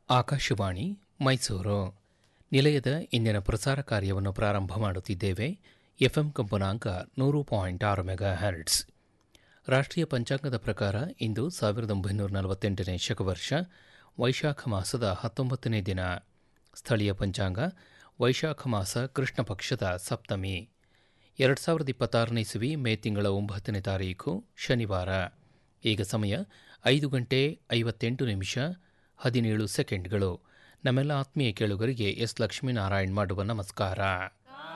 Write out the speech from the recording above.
ಆಕಾಶವಾಣಿ ಮೈಸೂರು ನಿಲಯದ ಇಂದಿನ ಪ್ರಸಾರ ಕಾರ್ಯವನ್ನು ಪ್ರಾರಂಭ ಮಾಡುತ್ತಿದ್ದೇವೆ ಎಫ್ಎಂ ಕಂಪನಾಂಕ ನೂರು ಪಾಯಿಂಟ್ ಆರು ಮೆಗಾ ಹರ್ಟ್ಸ್ ರಾಷ್ಟ್ರೀಯ ಪಂಚಾಂಗದ ಪ್ರಕಾರ ಇಂದು ಸಾವಿರದ ಒಂಬೈನೂರ ನಲವತ್ತೆಂಟನೇ ಶಕವರ್ಷ ವೈಶಾಖ ಮಾಸದ ಹತ್ತೊಂಬತ್ತನೇ ದಿನ ಸ್ಥಳೀಯ ಪಂಚಾಂಗ ವೈಶಾಖ ಮಾಸ ಕೃಷ್ಣ ಪಕ್ಷದ ಸಪ್ತಮಿ ಎರಡು ಸಾವಿರದ ಇಪ್ಪತ್ತಾರನೇ ಇಸವಿ ಮೇ ತಿಂಗಳ ಒಂಬತ್ತನೇ ತಾರೀಕು ಶನಿವಾರ ಈಗ ಸಮಯ ಐದು ಗಂಟೆ ಐವತ್ತೆಂಟು ನಿಮಿಷ ಹದಿನೇಳು ಸೆಕೆಂಡ್ಗಳು ನಮ್ಮೆಲ್ಲ ಆತ್ಮೀಯ ಕೇಳುಗರಿಗೆ ಎಸ್ ಲಕ್ಷ್ಮೀನಾರಾಯಣ್ ಮಾಡುವ ನಮಸ್ಕಾರ